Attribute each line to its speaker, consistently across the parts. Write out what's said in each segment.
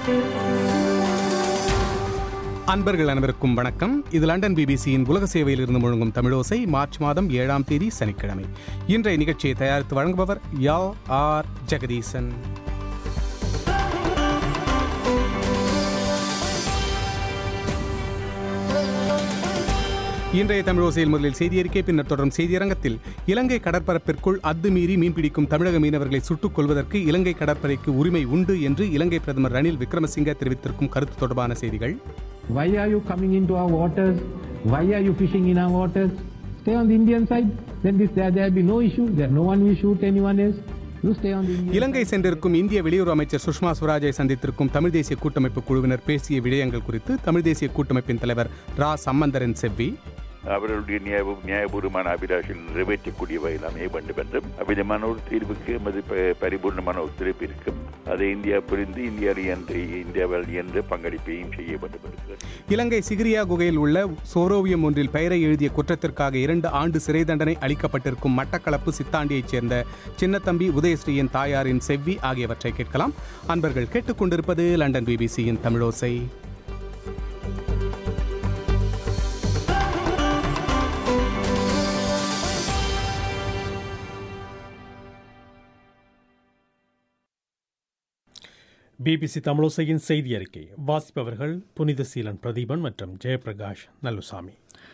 Speaker 1: அன்பர்கள் அனைவருக்கும் வணக்கம் இது லண்டன் பிபிசியின் உலக சேவையில் இருந்து முழங்கும் தமிழோசை மார்ச் மாதம் ஏழாம் தேதி சனிக்கிழமை இன்றைய நிகழ்ச்சியை தயாரித்து வழங்குபவர் யா ஆர் ஜெகதீசன் இன்றைய தமிழோசையில் முதலில் செய்தி அறிக்கை பின்னர் தொடரும் செய்தியரங்கத்தில் இலங்கை கடற்பரப்பிற்குள் அத்துமீறி மீன்பிடிக்கும் தமிழக மீனவர்களை சுட்டுக் கொள்வதற்கு இலங்கை கடற்படைக்கு உரிமை உண்டு என்று இலங்கை பிரதமர் ரணில் விக்ரமசிங்க தெரிவித்திருக்கும் கருத்து தொடர்பான செய்திகள்
Speaker 2: Why are you coming into our waters? Why are you fishing in our waters? Stay on the Indian side. Then this, there there be no issue. There no one will shoot anyone else. You stay on the Indian
Speaker 1: இலங்கை சென்றிருக்கும் இந்திய வெளியுறவு அமைச்சர் சுஷ்மா ஸ்வராஜை சந்தித்திருக்கும் தமிழ் தேசிய கூட்டமைப்பு குழுவினர் பேசிய விடயங்கள் குறித்து தமிழ் தேசிய கூட்டமைப்பின் தலைவர் ரா சம்பந்தரன் செவ்வி
Speaker 3: அவர்களுடைய நியாய நியாயபூர்வமான அபிலாஷைகள் நிறைவேற்றக்கூடிய வகையில் அமைய வேண்டும் என்றும் அவ்விதமான ஒரு தீர்வுக்கு எமது ப- பரிபூர்ணமான ஒத்துழைப்பு இருக்கும் அதை இந்தியா புரிந்து இந்தியாவில் என்று இந்தியாவில் என்று பங்களிப்பையும் செய்ய வேண்டும் என்று
Speaker 1: இலங்கை சிகிரியா குகையில் உள்ள சோரோவியம் ஒன்றில் பெயரை எழுதிய குற்றத்திற்காக இரண்டு ஆண்டு சிறை தண்டனை அளிக்கப்பட்டிருக்கும் மட்டக்களப்பு சித்தாண்டியைச் சேர்ந்த சின்னத்தம்பி உதயஸ்ரீயின் தாயாரின் செவ்வி ஆகியவற்றை கேட்கலாம் அன்பர்கள் கேட்டுக்கொண்டிருப்பது லண்டன் பிபிசியின் தமிழோசை
Speaker 4: பிபிசி தமிழோசையின் செய்தி அறிக்கை வாசிப்பவர்கள் புனித சீலன் பிரதீபன் மற்றும் ஜெயபிரகாஷ் நல்லுசாமி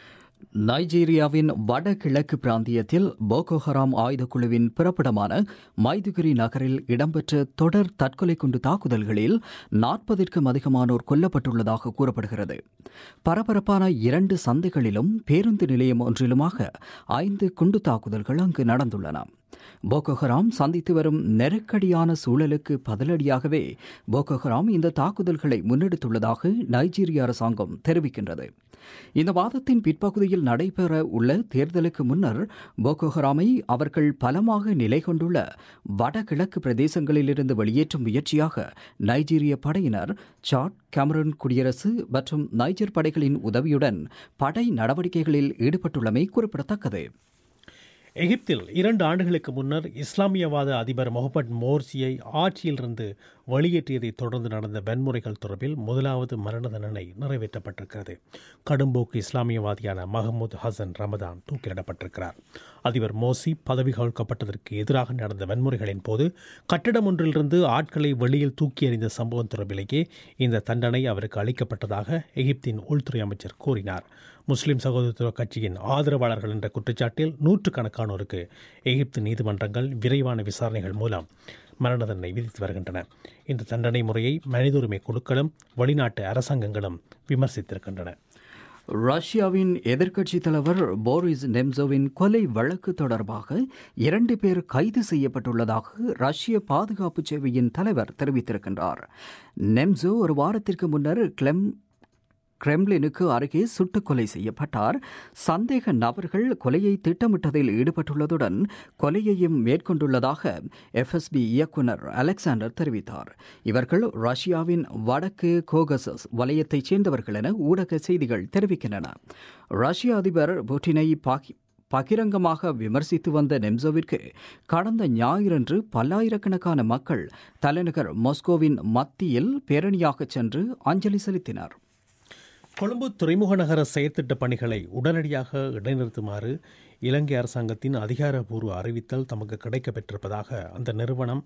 Speaker 5: நைஜீரியாவின் வடகிழக்கு பிராந்தியத்தில் போகோ ஹராம் ஆயுதக்குழுவின் பிறப்பிடமான மைதுகிரி நகரில் இடம்பெற்ற தொடர் தற்கொலை குண்டு தாக்குதல்களில் நாற்பதிற்கும் அதிகமானோர் கொல்லப்பட்டுள்ளதாக கூறப்படுகிறது பரபரப்பான இரண்டு சந்தைகளிலும் பேருந்து நிலையம் ஒன்றிலுமாக ஐந்து குண்டு தாக்குதல்கள் அங்கு நடந்துள்ளன போகோ ஹராம் சந்தித்து வரும் நெருக்கடியான சூழலுக்கு பதிலடியாகவே போகோ ஹராம் இந்த தாக்குதல்களை முன்னெடுத்துள்ளதாக நைஜீரிய அரசாங்கம் தெரிவிக்கின்றது இந்த மாதத்தின் பிற்பகுதியில் நடைபெற உள்ள தேர்தலுக்கு முன்னர் போகோ ஹராமை அவர்கள் பலமாக நிலை கொண்டுள்ள வடகிழக்கு பிரதேசங்களிலிருந்து வெளியேற்றும் முயற்சியாக நைஜீரிய படையினர் சாட் கேமரூன் குடியரசு மற்றும் நைஜர் படைகளின் உதவியுடன் படை நடவடிக்கைகளில் ஈடுபட்டுள்ளமை குறிப்பிடத்தக்கது
Speaker 4: எகிப்தில் இரண்டு ஆண்டுகளுக்கு முன்னர் இஸ்லாமியவாத அதிபர் முகமது மோர்சியை ஆட்சியிலிருந்து வெளியேற்றியதைத் தொடர்ந்து நடந்த வன்முறைகள் தொடர்பில் முதலாவது மரண தண்டனை நிறைவேற்றப்பட்டிருக்கிறது கடும்போக்கு இஸ்லாமியவாதியான மஹமூத் ஹசன் ரமதான் தூக்கிலிடப்பட்டிருக்கிறார் அதிபர் மோசி பதவி கவிழ்க்கப்பட்டதற்கு எதிராக நடந்த வன்முறைகளின் போது கட்டிடம் ஒன்றிலிருந்து ஆட்களை வெளியில் தூக்கி எறிந்த சம்பவம் தொடர்பிலேயே இந்த தண்டனை அவருக்கு அளிக்கப்பட்டதாக எகிப்தின் உள்துறை அமைச்சர் கூறினார் முஸ்லிம் சகோதரத்துவ கட்சியின் ஆதரவாளர்கள் என்ற குற்றச்சாட்டில் நூற்றுக்கணக்கானோருக்கு எகிப்து நீதிமன்றங்கள் விரைவான விசாரணைகள் மூலம் மரண தண்டனை விதித்து வருகின்றன இந்த தண்டனை முறையை மனித உரிமை குழுக்களும் வெளிநாட்டு அரசாங்கங்களும் விமர்சித்திருக்கின்றன
Speaker 5: ரஷ்யாவின் எதிர்க்கட்சித் தலைவர் போரிஸ் நெம்சோவின் கொலை வழக்கு தொடர்பாக இரண்டு பேர் கைது செய்யப்பட்டுள்ளதாக ரஷ்ய பாதுகாப்பு சேவையின் தலைவர் தெரிவித்திருக்கின்றார் நெம்சோ ஒரு வாரத்திற்கு முன்னர் கிளெம் கிரெம்லினுக்கு அருகே சுட்டுக் கொலை செய்யப்பட்டார் சந்தேக நபர்கள் கொலையை திட்டமிட்டதில் ஈடுபட்டுள்ளதுடன் கொலையையும் மேற்கொண்டுள்ளதாக எஃப்எஸ்பி இயக்குனர் அலெக்சாண்டர் தெரிவித்தார் இவர்கள் ரஷ்யாவின் வடக்கு கோகசஸ் வலயத்தைச் சேர்ந்தவர்கள் என ஊடக செய்திகள் தெரிவிக்கின்றன ரஷ்ய அதிபர் புட்டினை பாகி பகிரங்கமாக விமர்சித்து வந்த நெம்சோவிற்கு கடந்த ஞாயிறன்று பல்லாயிரக்கணக்கான மக்கள் தலைநகர் மாஸ்கோவின் மத்தியில் பேரணியாகச் சென்று அஞ்சலி செலுத்தினர்
Speaker 4: கொழும்பு துறைமுக நகர செயற்திட்ட பணிகளை உடனடியாக இடைநிறுத்துமாறு இலங்கை அரசாங்கத்தின் அதிகாரப்பூர்வ அறிவித்தல் தமக்கு கிடைக்கப்பெற்றிருப்பதாக அந்த நிறுவனம்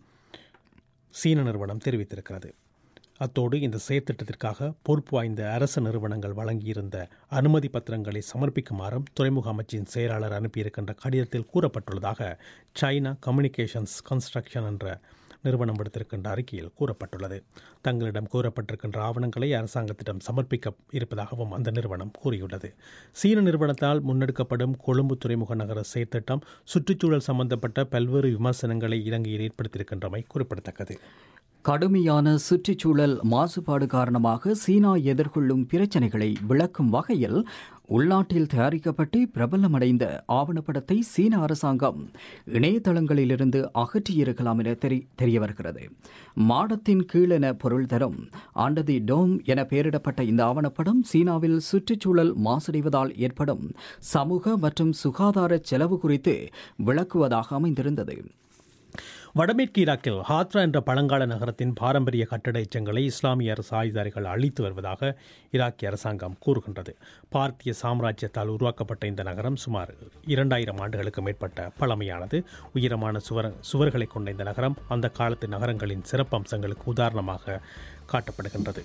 Speaker 4: சீன நிறுவனம் தெரிவித்திருக்கிறது அத்தோடு இந்த செயற்திட்டத்திற்காக பொறுப்பு வாய்ந்த அரசு நிறுவனங்கள் வழங்கியிருந்த அனுமதி பத்திரங்களை சமர்ப்பிக்குமாறும் துறைமுக அமைச்சின் செயலாளர் அனுப்பியிருக்கின்ற கடிதத்தில் கூறப்பட்டுள்ளதாக சைனா கம்யூனிகேஷன்ஸ் கன்ஸ்ட்ரக்ஷன் என்ற நிறுவனம் விடுத்திருக்கின்ற அறிக்கையில் கூறப்பட்டுள்ளது தங்களிடம் கூறப்பட்டிருக்கின்ற ஆவணங்களை அரசாங்கத்திடம் சமர்ப்பிக்க இருப்பதாகவும் அந்த நிறுவனம் கூறியுள்ளது சீன நிறுவனத்தால் முன்னெடுக்கப்படும் கொழும்பு துறைமுக நகர செயற்திட்டம் சுற்றுச்சூழல் சம்பந்தப்பட்ட பல்வேறு விமர்சனங்களை இலங்கையில் ஏற்படுத்தியிருக்கின்றமை குறிப்பிடத்தக்கது
Speaker 5: கடுமையான சுற்றுச்சூழல் மாசுபாடு காரணமாக சீனா எதிர்கொள்ளும் பிரச்சனைகளை விளக்கும் வகையில் உள்நாட்டில் தயாரிக்கப்பட்டு பிரபலமடைந்த ஆவணப்படத்தை சீன அரசாங்கம் இணையதளங்களிலிருந்து அகற்றியிருக்கலாம் என தெரி தெரிய வருகிறது மாடத்தின் கீழென பொருள் தரும் ஆண்டதி டோம் என பெயரிடப்பட்ட இந்த ஆவணப்படம் சீனாவில் சுற்றுச்சூழல் மாசடைவதால் ஏற்படும் சமூக மற்றும் சுகாதார செலவு குறித்து விளக்குவதாக அமைந்திருந்தது
Speaker 4: வடமேற்கு ஈராக்கில் ஹாத்ரா என்ற பழங்கால நகரத்தின் பாரம்பரிய கட்டட எச்சங்களை இஸ்லாமிய அரசு ஆயுதாரிகள் அழித்து வருவதாக ஈராக்கிய அரசாங்கம் கூறுகின்றது பார்த்திய சாம்ராஜ்யத்தால் உருவாக்கப்பட்ட இந்த நகரம் சுமார் இரண்டாயிரம் ஆண்டுகளுக்கு மேற்பட்ட பழமையானது உயரமான சுவர் சுவர்களை கொண்ட இந்த நகரம் அந்த காலத்து நகரங்களின் சிறப்பம்சங்களுக்கு உதாரணமாக காட்டப்படுகின்றது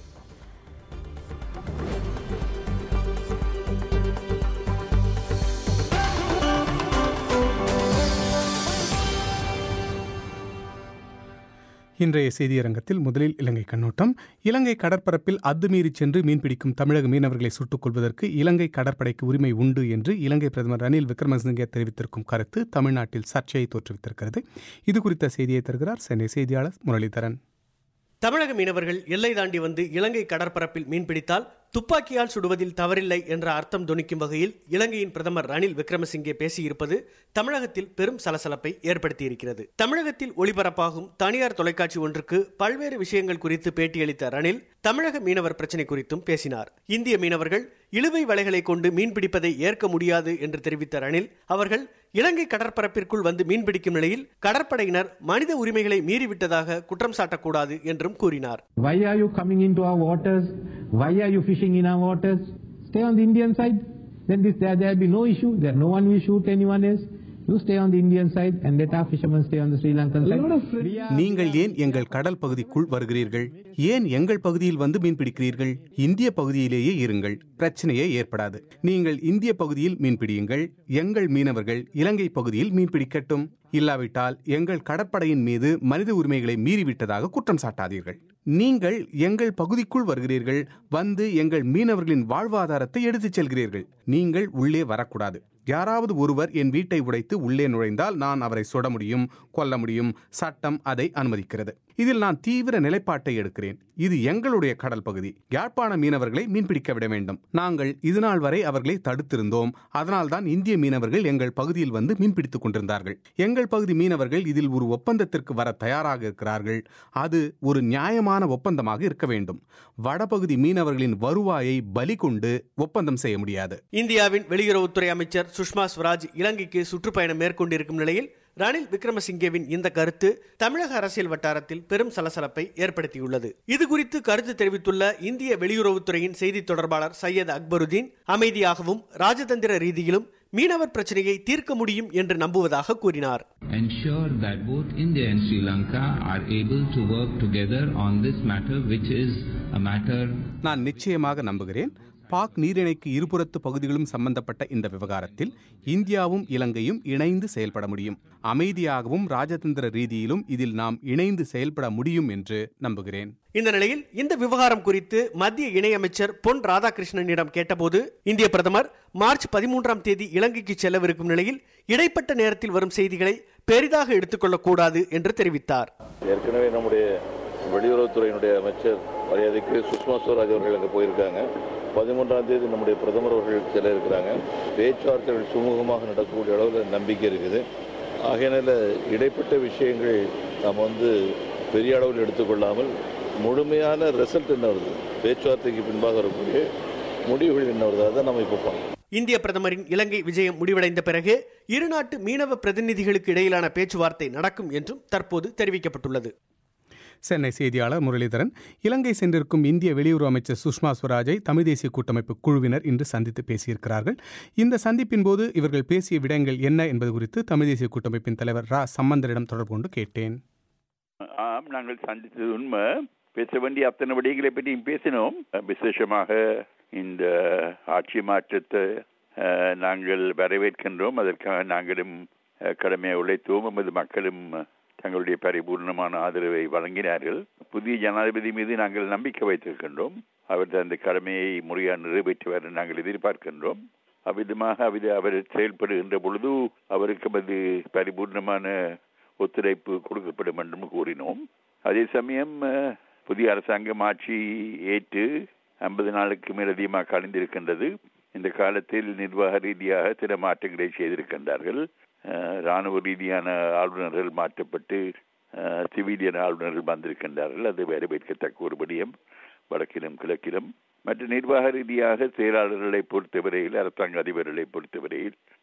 Speaker 1: இன்றைய செய்தியரங்கத்தில் முதலில் இலங்கை கண்ணோட்டம் இலங்கை கடற்பரப்பில் அத்துமீறி சென்று மீன்பிடிக்கும் தமிழக மீனவர்களை சுட்டுக் கொள்வதற்கு இலங்கை கடற்படைக்கு உரிமை உண்டு என்று இலங்கை பிரதமர் ரணில் விக்ரமசிங்கே தெரிவித்திருக்கும் கருத்து தமிழ்நாட்டில் சர்ச்சையை தோற்றுவித்திருக்கிறது இது குறித்த செய்தியை தருகிறார் சென்னை செய்தியாளர் முரளிதரன்
Speaker 6: தமிழக மீனவர்கள் எல்லை தாண்டி வந்து இலங்கை கடற்பரப்பில் மீன்பிடித்தால் துப்பாக்கியால் சுடுவதில் தவறில்லை என்ற அர்த்தம் துணிக்கும் வகையில் இலங்கையின் பிரதமர் ரணில் விக்ரமசிங்கே பேசியிருப்பது தமிழகத்தில் பெரும் சலசலப்பை ஏற்படுத்தியிருக்கிறது தமிழகத்தில் ஒளிபரப்பாகும் தனியார் தொலைக்காட்சி ஒன்றுக்கு பல்வேறு விஷயங்கள் குறித்து பேட்டியளித்த ரணில் தமிழக மீனவர் பிரச்சினை குறித்தும் பேசினார் இந்திய மீனவர்கள் இழுவை வலைகளை கொண்டு மீன்பிடிப்பதை ஏற்க முடியாது என்று தெரிவித்த ரணில் அவர்கள் இலங்கை கடற்பரப்பிற்குள் வந்து மீன்பிடிக்கும் நிலையில் கடற்படையினர் மனித உரிமைகளை மீறிவிட்டதாக குற்றம் சாட்டக்கூடாது என்றும் கூறினார்
Speaker 2: Why are you coming into our waters? Why are you fishing in our waters? Stay on the Indian side. Then this, there there will be no issue. There no one will shoot anyone else. You stay on the Indian side and let our fishermen stay on the Sri Lankan side. We are-
Speaker 1: நீங்கள் ஏன் எங்கள் கடல் பகுதிக்குள் வருகிறீர்கள் ஏன் எங்கள் பகுதியில் வந்து மீன் பிடிக்கிறீர்கள் இந்திய பகுதியிலேயே இருங்கள் பிரச்சனையே ஏற்படாது நீங்கள் இந்திய பகுதியில் மீன் பிடியுங்கள் எங்கள் மீனவர்கள் இலங்கை பகுதியில் மீன் பிடிக்கட்டும் இல்லாவிட்டால் எங்கள் கடற்படையின் மீது மனித உரிமைகளை மீறிவிட்டதாக குற்றம் சாட்டாதீர்கள் நீங்கள் எங்கள் பகுதிக்குள் வருகிறீர்கள் வந்து எங்கள் மீனவர்களின் வாழ்வாதாரத்தை எடுத்துச் செல்கிறீர்கள் நீங்கள் உள்ளே வரக்கூடாது யாராவது ஒருவர் என் வீட்டை உடைத்து உள்ளே நுழைந்தால் நான் அவரை சுட முடியும் கொல்ல முடியும் சட்டம் அதை அனுமதிக்கிறது இதில் நான் தீவிர நிலைப்பாட்டை எடுக்கிறேன் இது எங்களுடைய கடல் பகுதி யாழ்ப்பாண மீனவர்களை மீன்பிடிக்க விட வேண்டும் நாங்கள் இதுநாள் வரை அவர்களை தடுத்திருந்தோம் அதனால்தான் இந்திய மீனவர்கள் எங்கள் பகுதியில் வந்து மீன்பிடித்துக் கொண்டிருந்தார்கள் எங்கள் பகுதி மீனவர்கள் இதில் ஒரு ஒப்பந்தத்திற்கு வர தயாராக இருக்கிறார்கள் அது ஒரு நியாயமான ஒப்பந்தமாக இருக்க வேண்டும் வடபகுதி மீனவர்களின் வருவாயை பலி கொண்டு ஒப்பந்தம் செய்ய முடியாது
Speaker 6: இந்தியாவின் வெளியுறவுத்துறை அமைச்சர் சுஷ்மா ஸ்வராஜ் இலங்கைக்கு சுற்றுப்பயணம் மேற்கொண்டிருக்கும் நிலையில் ரணில் விக்ரமசிங்கேவின் இந்த கருத்து தமிழக அரசியல் வட்டாரத்தில் பெரும் சலசலப்பை ஏற்படுத்தியுள்ளது இது குறித்து கருத்து தெரிவித்துள்ள இந்திய வெளியுறவுத்துறையின் செய்தி தொடர்பாளர் சையத் அக்பருதீன் அமைதியாகவும் ராஜதந்திர ரீதியிலும் மீனவர் பிரச்சனையை தீர்க்க முடியும் என்று நம்புவதாக கூறினார்
Speaker 7: ensure that both India and Sri Lanka are able to work together on this matter, which is a matter
Speaker 1: நான் நிச்சயமாக நம்புகிறேன் பாக் நீரிணைக்கு இருபுறத்து பகுதிகளும் சம்பந்தப்பட்ட இந்த விவகாரத்தில் இந்தியாவும் இலங்கையும் இணைந்து செயல்பட முடியும் அமைதியாகவும் ராஜதந்திர ரீதியிலும் இதில் நாம் இணைந்து செயல்பட முடியும் என்று நம்புகிறேன்
Speaker 6: இந்த நிலையில் இந்த விவகாரம் குறித்து மத்திய இணையமைச்சர் பொன் ராதாகிருஷ்ணனிடம் கேட்டபோது இந்திய பிரதமர் மார்ச் பதிமூன்றாம் தேதி இலங்கைக்கு செல்லவிருக்கும் நிலையில் இடைப்பட்ட நேரத்தில் வரும் செய்திகளை பெரிதாக எடுத்துக்கொள்ளக்கூடாது என்று தெரிவித்தார்
Speaker 3: ஏற்கனவே நம்முடைய வெளியுறவுத்துறையினுடைய அமைச்சர் மரியாதைக்கு சுஷ்மா ஸ்வராஜ் அவர்கள் அங்கே போயிருக்காங்க பதிமூன்றாம் தேதி நம்முடைய பிரதமர் அவர்கள் செல்ல இருக்கிறாங்க பேச்சுவார்த்தைகள் சுமூகமாக நடக்கக்கூடிய அளவில் நம்பிக்கை இருக்குது ஆகையினால இடைப்பட்ட விஷயங்கள் நாம் வந்து பெரிய அளவில் எடுத்துக்கொள்ளாமல் முழுமையான ரிசல்ட் என்ன வருது பேச்சுவார்த்தைக்கு பின்பாக வரக்கூடிய முடிவுகள் என்ன வருது அதை நம்ம இப்போ பார்க்கணும்
Speaker 6: இந்திய பிரதமரின் இலங்கை விஜயம் முடிவடைந்த பிறகு இருநாட்டு மீனவ பிரதிநிதிகளுக்கு இடையிலான பேச்சுவார்த்தை நடக்கும் என்றும் தற்போது தெரிவிக்கப்பட்டுள்ளது
Speaker 1: சென்னை செய்தியாளர் முரளிதரன் இலங்கை சென்றிருக்கும் இந்திய வெளியுறவு அமைச்சர் சுஷ்மா ஸ்வராஜை தமிழ் தேசிய கூட்டமைப்பு குழுவினர் இன்று சந்தித்து பேசியிருக்கிறார்கள் இந்த சந்திப்பின் போது இவர்கள் பேசிய விடயங்கள் என்ன என்பது குறித்து தமிழ் தேசிய கூட்டமைப்பின் தலைவர் ரா சம்பந்தரிடம் தொடர்பு கொண்டு கேட்டேன்
Speaker 3: ஆம் நாங்கள் சந்தித்தது உண்மை பேச வேண்டிய அத்தனை விடயங்களை பற்றியும் பேசினோம் விசேஷமாக இந்த ஆட்சி மாற்றத்தை அஹ், நாங்கள் வரவேற்கின்றோம் அதற்காக நாங்களும் அஹ், கடமையை உழைத்தோம் எமது மக்களும் தங்களுடைய பரிபூர்ணமான ஆதரவை வழங்கினார்கள் புதிய ஜனாதிபதி மீது நாங்கள் நம்பிக்கை வைத்திருக்கின்றோம் அவர் அந்த கடமையை முறையாக நிறைவேற்றுவார் என்று நாங்கள் எதிர்பார்க்கின்றோம் அவ்விதமாக அவ்வித அவர் செயல்படுகின்ற பொழுது அவருக்கு அது பரிபூர்ணமான ஒத்துழைப்பு கொடுக்கப்படும் என்றும் கூறினோம் அதே சமயம் அஹ், புதிய அரசாங்கம் ஆட்சி ஏற்று ஐம்பது நாளுக்கு மேல் அதிகமாக கழிந்திருக்கின்றது இந்த காலத்தில் நிர்வாக ரீதியாக சில மாற்றங்களை செய்திருக்கின்றார்கள் அஹ், ராணுவ ரீதியான ஆளுநர்கள் மாற்றப்பட்டு அஹ், சிவிலியன் ஆளுநர்கள் வந்திருக்கின்றார்கள் அது வரவேற்கத்தக்க ஒரு விடயம் வடக்கிலும் கிழக்கிலும் மற்ற நிர்வாக ரீதியாக செயலாளர்களை பொறுத்தவரையில் அரசாங்க அதிபர்களை பொறுத்தவரையில்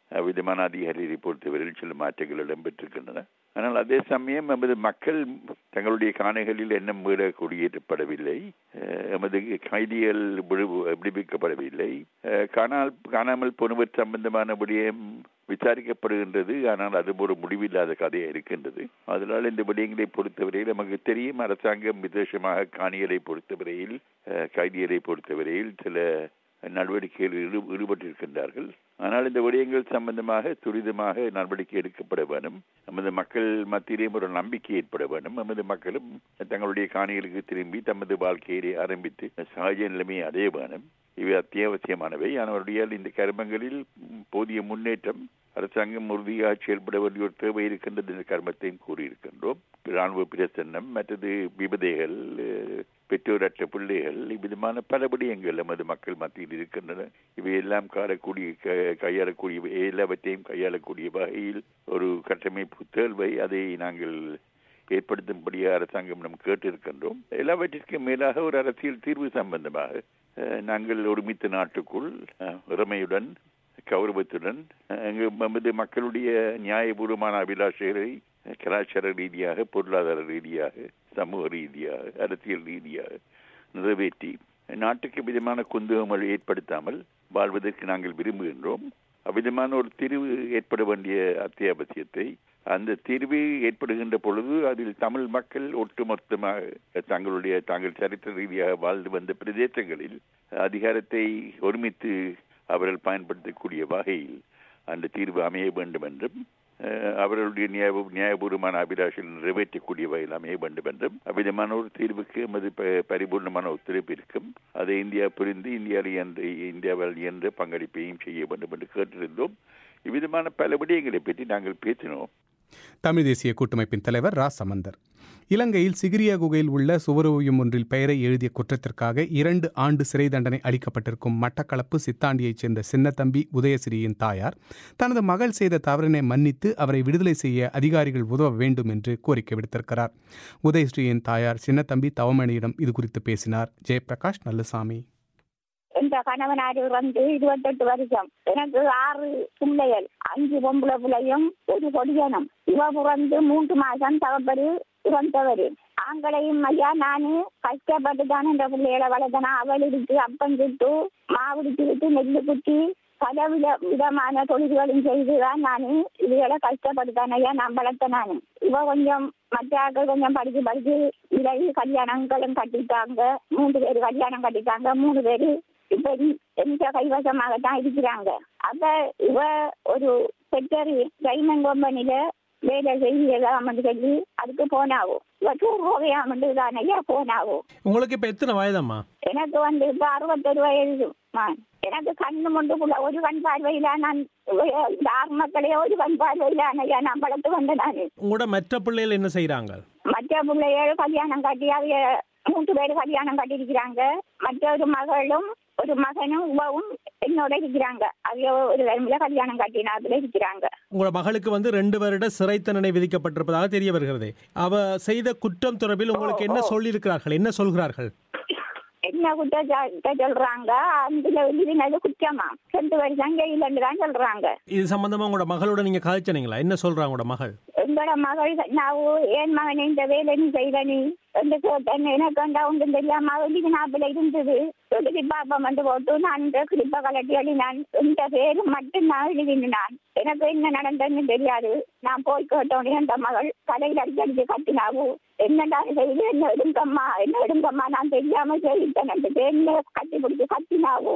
Speaker 3: விதமான அதிகாரியை பொறுத்தவரையில் சில மாற்றங்கள் இடம்பெற்றிருக்கின்றன ஆனால் அதே சமயம் எமது மக்கள் தங்களுடைய காணிகளில் எண்ணம் மீற குடியேற்றப்படவில்லை அஹ், எமது கைதிகள் விடு- விடுவிக்கப்படவில்லை அஹ், காணால் காணாமல் போனவர் சம்பந்தமான விடயம் விசாரிக்கப்படுகின்றது ஆனால் அது ஒரு முடிவில்லாத கதையாக இருக்கின்றது அதனால் இந்த விடயங்களை பொறுத்தவரையில் நமக்கு தெரியும் அரசாங்கம் விசேஷமாக காணிகளை பொறுத்தவரையில் அஹ், கைதிகளை பொறுத்தவரையில் சில நடவடிக்கைகளில் ஈடு- ஈடுபட்டிருக்கின்றார்கள் ஆனால் இந்த விடயங்கள் சம்பந்தமாக துரிதமாக நடவடிக்கை எடுக்கப்பட வேண்டும் நமது மக்கள் மத்தியிலேயும் ஒரு நம்பிக்கை ஏற்பட வேண்டும் நமது மக்களும் தங்களுடைய காணிகளுக்கு திரும்பி தமது வாழ்க்கையை ஆரம்பித்து சகஜ நிலைமையை அடைய வேண்டும் இவை அத்தியாவசியமானவை அவருடைய இந்த கர்மங்களில் போதிய முன்னேற்றம் அரசாங்கம் உறுதியாக செயல்பட வேண்டிய ஒரு தேவை இருக்கின்றது என்ற கர்மத்தையும் கூறியிருக்கின்றோம் ராணுவ பிரசன்னம் மற்றது விபதைகள் அஹ், பெற்றோரற்ற பிள்ளைகள் இவ்விதமான பல விடயங்கள் நமது மக்கள் மத்தியில் இருக்கின்றன இவையெல்லாம் காணக்கூடிய க- கையாளக்கூடிய எல்லாவற்றையும் கையாளக்கூடிய வகையில் ஒரு கட்டமைப்பு தேர்வை அதை நாங்கள் ஏற்படுத்தும்படியாக அரசாங்கம் நாம் கேட்டிருக்கின்றோம் எல்லாவற்றிற்கும் மேலாக ஒரு அரசியல் தீர்வு சம்பந்தமாக அஹ், நாங்கள் ஒருமித்த நாட்டுக்குள் அஹ், இறமையுடன் கௌரவத்துடன் அஹ், அங்கு நமது மக்களுடைய நியாயபூர்வமான அபிலாஷைகளை அஹ், கலாச்சார ரீதியாக பொருளாதார ரீதியாக சமூக ரீதியாக அரசியல் ரீதியாக நிறைவேற்றி நாட்டுக்கு விதமான குந்தகங்கள் ஏற்படுத்தாமல் வாழ்வதற்கு நாங்கள் விரும்புகின்றோம் அவ்விதமான ஒரு தீர்வு ஏற்பட வேண்டிய அத்தியாவசியத்தை அந்த தீர்வு ஏற்படுகின்ற பொழுது அதில் தமிழ் மக்கள் ஒட்டுமொத்தமாக தங்களுடைய தாங்கள் சரித்திர ரீதியாக வாழ்ந்து வந்த பிரதேசங்களில் அதிகாரத்தை ஒருமித்து அவர்கள் பயன்படுத்தக்கூடிய வகையில் அந்த தீர்வு அமைய வேண்டும் என்றும் அஹ், அவர்களுடைய நியாய நியாயபூர்வமான அபிலாஷைகள் நிறைவேற்றக்கூடிய வகையில் அமைய வேண்டும் என்றும் அவ்விதமான ஒரு தீர்வுக்கு எமது ப- பரிபூர்ணமான ஒத்துழைப்பு இருக்கும் அதை இந்தியா புரிந்து இந்தியாவில் என்ற இந்தியாவில் என்ற பங்களிப்பையும் செய்ய வேண்டும் என்று கேட்டிருந்தோம் இவ்விதமான பல விடயங்களை பற்றி நாங்கள் பேசினோம்
Speaker 1: தமிழ் தேசிய கூட்டமைப்பின் தலைவர் ரா சமந்தர் இலங்கையில் சிகிரியா குகையில் உள்ள சுவரோவியம் ஒன்றில் பெயரை எழுதிய குற்றத்திற்காக இரண்டு ஆண்டு சிறை தண்டனை அளிக்கப்பட்டிருக்கும் மட்டக்களப்பு சித்தாண்டியைச் சேர்ந்த சின்னத்தம்பி உதயசிறியின் தாயார் தனது மகள் செய்த தவறினை மன்னித்து அவரை விடுதலை செய்ய அதிகாரிகள் உதவ வேண்டும் என்று கோரிக்கை விடுத்திருக்கிறார் உதயஸ்ரீயின் தாயார் சின்னத்தம்பி தவமணியிடம் இது குறித்து பேசினார் ஜெயபிரகாஷ் நல்லசாமி
Speaker 8: என்ற கணவனாரு வந்து இருபத்தெட்டு வருஷம் எனக்கு ஆறு பிள்ளைகள் அஞ்சு பொம்பளை பிள்ளையும் ஒரு கொடியனும் இவ பிறந்து மூன்று மாசம் தவப்பரு இறந்தவரு ஆங்களையும் ஐயா நானு கஷ்டப்பட்டு தான் இந்த பிள்ளைகளை வளர்த்தனா அவள் இருக்கு அப்பம் சுட்டு மாவுடிச்சு விட்டு நெல்லு குத்தி பல வித விதமான தொழில்களும் செய்துதான் நானு இதுகளை கஷ்டப்பட்டு தான் ஐயா நான் வளர்த்த நானு இவ கொஞ்சம் மற்ற ஆட்கள் கொஞ்சம் படிச்சு படிச்சு விலகி கல்யாணங்களும் கட்டிட்டாங்க மூன்று பேர் கல்யாணம் கட்டிட்டாங்க மூணு பேரு இப்ப எந்த கைவசமாகத்தான் இருக்கிறாங்க அப்ப இவ ஒரு செக்டரி டைமண்ட் கம்பெனில வேலை செய்யலாம்னு சொல்லி அதுக்கு போனாவும் இவ டூர் போகையாமட்டு தான் ஐயா போனாவும்
Speaker 4: உங்களுக்கு இப்போ எத்தனை வயதம்மா
Speaker 8: எனக்கு வந்து இப்ப அறுபத்தொரு வயது மா. எனக்கு கண்ணு முண்டுக்குள்ள ஒரு கண் பார்வையில நான் இந்த ஆறு மக்களே ஒரு கண் பார்வையில ஐயா நான் வளர்த்து வந்தேன் நானு
Speaker 4: உங்களோட மற்ற பிள்ளைகள் என்ன செய்கிறாங்க
Speaker 8: மற்ற பிள்ளைகள் கல்யாணம் கட்டி அவைய மூன்று பேர் கல்யாணம் கட்டியிருக்கிறாங்க மற்றொரு மகளும் ஒரு மகனும் உபவும் என்னோட இருக்கிறாங்க அவைய ஒரு டைம்ல கல்யாணம் கட்டினாப்புல இருக்கிறாங்க
Speaker 4: உங்களோட மகளுக்கு வந்து ரெண்டு வருட சிறை தண்டனை விதிக்கப்பட்டிருப்பதாக தெரிய வருகிறது அவ செய்த குற்றம் தொடர்பில் உங்களுக்கு என்ன சொல்லியிருக்கிறார்கள் என்ன சொல்கிறார்கள்
Speaker 8: என்ன குற்றச்சாட்டை சொல்றாங்க அதுல எழுதினது குற்றமா ரெண்டு வருஷம் ஜெயிலன்னு தான் சொல்றாங்க
Speaker 4: இது சம்பந்தமா உங்களோட மகளோட நீங்க கதைச்சனீங்களா என்ன சொல்றாங்க உங்களோட மகள்
Speaker 8: எங்களோட மகள் நான் ஏன் மகனே இந்த வேலை நீ செய்த நீ என்று கேட்டேன் எனக்கு அந்த ஒன்றும் தெரியாம வெளிக்கு நாப்பில் இருந்தது எழுதி பாப்பம் வந்து போட்டு நான் இந்த கிளிப்பை கலட்டி அடி நான் இந்த பேரு மட்டும் நான் எழுதினான் எனக்கு என்ன நடந்ததுன்னு தெரியாது நான் போய் கேட்டோடனே அந்த மகள் தலையில் அடிச்சு அடிச்சு கட்டினாவு என்னடா செய்து என்ன எடுங்கம்மா என்ன எடுங்கம்மா நான் தெரியாம செய்தேன் என்ன கட்டி பிடிச்சு கட்டினாவு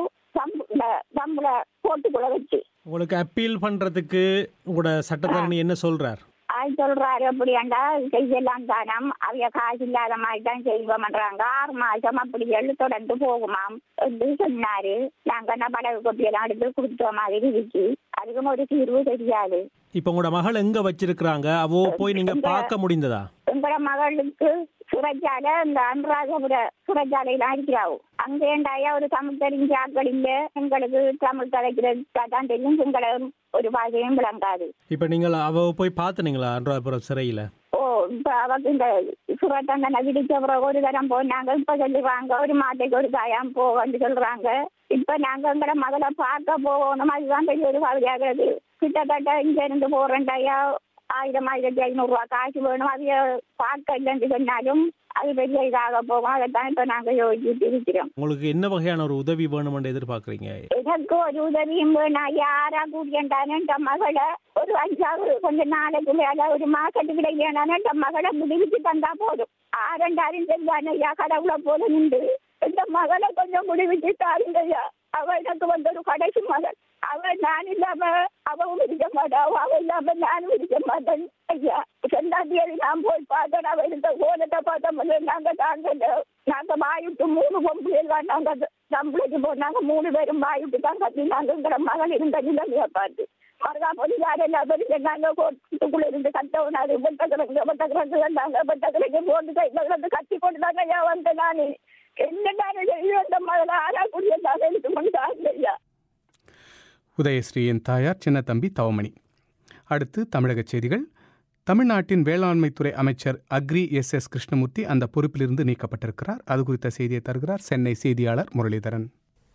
Speaker 8: தம்புல போட்டுக்குள்ள வச்சு
Speaker 4: உங்களுக்கு அப்பீல் பண்றதுக்கு உங்களோட சட்டத்தரணி என்ன சொல்றார்
Speaker 8: அது சொல்றாரு அப்படியாண்டா செய்யலாம் தானம் அவைய காசு இல்லாத மாதிரி தான் செய்வோம்ன்றாங்க ஆறு மாசம் அப்படி எழு தொடர்ந்து போகுமாம் என்று சொன்னாரு நாங்க என்ன படகு கொப்பியெல்லாம் எடுத்து கொடுத்த மாதிரி இருக்கு அதுக்கும் ஒரு தீர்வு தெரியாது
Speaker 4: இப்போ உங்களோட மகள் எங்க வச்சிருக்கிறாங்க அவோ போய் நீங்க பார்க்க முடிந்ததா
Speaker 8: எங்களோட மகளுக்கு சுரச்சாலை இந்த அனுராதபுர சுரச்சாலையில இருக்கிறாவு அங்க ஏண்டாயா ஒரு தமிழ் தெரிஞ்ச ஆட்கள் இல்ல எங்களுக்கு தமிழ் கதைக்கிறது தான் தெரியும் சிங்கள ஒரு பாஷையும் விளங்காது
Speaker 4: இப்போ நீங்கள் அவ போய் பார்த்துனீங்களா அனுராதபுரம் சிறையில
Speaker 8: ஓ இப்ப அவக்கு இந்த சுரத்தண்டனை விதிச்ச பிறகு ஒரு தரம் போனாங்க இப்ப சொல்லுவாங்க ஒரு மாட்டைக்கு ஒரு காயாம் போகன்னு சொல்றாங்க இப்ப நாங்க எங்கட மகளை பார்க்க போகணும் அதுதான் பெரிய ஒரு கவலையாகிறது கிட்டத்தட்ட இங்க இருந்து போறேன்டாயா ஆயிரம் ஆயிரத்தி ஐநூறு ரூபாய் காசு வேணும் அதைய பார்க்க இல்லைன்னு சொன்னாலும் அது பெரிய இதாக போகும் அதைத்தான் இப்ப நாங்க யோசிச்சுட்டு இருக்கிறோம்
Speaker 4: உங்களுக்கு என்ன வகையான ஒரு உதவி வேணுமென்று எதிர்பார்க்குறீங்க
Speaker 8: எனக்கு ஒரு உதவியும் வேணாம் யாரா கூடியண்டானே என் மகளை ஒரு அஞ்சாவது கொஞ்ச நாளைக்கு மேல ஒரு மாசத்துக்கு இல்லையானே என் மகளை முடிவிச்சு தந்தா போதும் ஆரண்டாரும் செல்வான் ஐயா கடவுளை போல நின்று இந்த மகளை கொஞ்சம் முடிவிச்சு தாருங்க ஐயா அவ எனக்கு வந்து ஒரு கடைசி மகள் அவ நான் இல்லாம அவவும் இருக்க மாட்டா அவ இல்லாம நானும் இருக்க மாட்டேன் ஐயா ரெண்டாம் தேதி நான் போய் பார்த்தேன் அவ இருந்த கோலத்தை பார்த்தோம் நாங்க தாங்க நாங்க வாயுட்டு மூணு பொம்பளை எல்லாம் நாங்க நம்மளுக்கு போனாங்க மூணு பேரும் வாயுட்டு தான் கத்தினாங்கிற மகன் இருந்த நிலைமையை பார்த்து மறுகா பொலிசார் எல்லா பேரும் நாங்க கோட்டுக்குள்ள இருந்து கத்தவனாரு வெட்ட கிழங்கு வெட்ட கிழங்கு வந்தாங்க வெட்ட கிழங்கு போட்டு கையில கிடந்து கத்தி போட்டு தாங்க ஐயா வந்தேன் நானு என்னடாரு அந்த மகளை ஆறாக்குடிய தான் எடுத்து கொண்டாங்க ஐயா
Speaker 1: உதயஸ்ரீயின் தாயார் சின்னத்தம்பி தவமணி அடுத்து தமிழகச் செய்திகள் தமிழ்நாட்டின் வேளாண்மைத்துறை அமைச்சர் அக்ரி எஸ் எஸ் கிருஷ்ணமூர்த்தி அந்த பொறுப்பிலிருந்து நீக்கப்பட்டிருக்கிறார் அது குறித்த செய்தியை தருகிறார் சென்னை செய்தியாளர் முரளிதரன்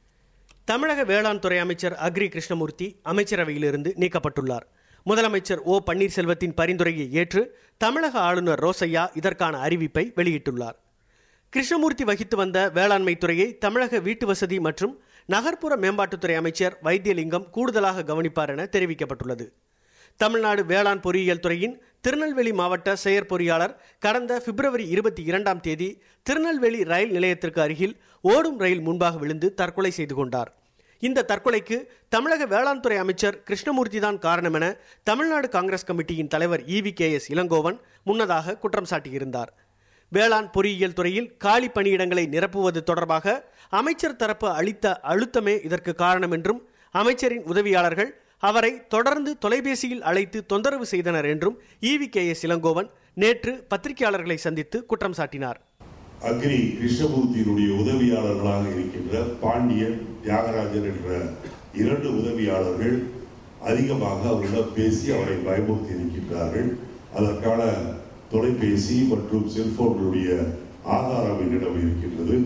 Speaker 6: தமிழக வேளாண் துறை அமைச்சர் அக்ரி கிருஷ்ணமூர்த்தி அமைச்சரவையிலிருந்து நீக்கப்பட்டுள்ளார் முதலமைச்சர் ஓ பன்னீர்செல்வத்தின் பரிந்துரையை ஏற்று தமிழக ஆளுநர் ரோசையா இதற்கான அறிவிப்பை வெளியிட்டுள்ளார் கிருஷ்ணமூர்த்தி வகித்து வந்த வேளாண்மை துறையை தமிழக வீட்டு வசதி மற்றும் நகர்ப்புற மேம்பாட்டுத்துறை அமைச்சர் வைத்தியலிங்கம் கூடுதலாக கவனிப்பார் என தெரிவிக்கப்பட்டுள்ளது தமிழ்நாடு வேளாண் பொறியியல் துறையின் திருநெல்வேலி மாவட்ட செயற்பொறியாளர் கடந்த பிப்ரவரி இருபத்தி இரண்டாம் தேதி திருநெல்வேலி ரயில் நிலையத்திற்கு அருகில் ஓடும் ரயில் முன்பாக விழுந்து தற்கொலை செய்து கொண்டார் இந்த தற்கொலைக்கு தமிழக வேளாண் துறை அமைச்சர் கிருஷ்ணமூர்த்தி தான் காரணம் என தமிழ்நாடு காங்கிரஸ் கமிட்டியின் தலைவர் இவி கே எஸ் இளங்கோவன் முன்னதாக குற்றம் சாட்டியிருந்தார் வேளாண் பொறியியல் துறையில் காலி பணியிடங்களை நிரப்புவது தொடர்பாக அமைச்சர் தரப்பு அளித்த அழுத்தமே இதற்கு காரணம் என்றும் அமைச்சரின் உதவியாளர்கள் அவரை தொடர்ந்து தொலைபேசியில் அழைத்து தொந்தரவு செய்தனர் என்றும் இவி கே எஸ் இளங்கோவன் நேற்று பத்திரிகையாளர்களை சந்தித்து குற்றம் சாட்டினார்
Speaker 9: அக்ரி கிருஷ்ணமூர்த்தியினுடைய உதவியாளர்களாக இருக்கின்ற பாண்டியன் தியாகராஜன் என்ற இரண்டு உதவியாளர்கள் அதிகமாக அவரிடம் பேசி அவரை பயமுறுத்தி இருக்கின்றார்கள் அதற்கான தொலைபேசி மற்றும் செல்போன்களுடைய ஆதாரம் என்னிடம் இருக்கின்றது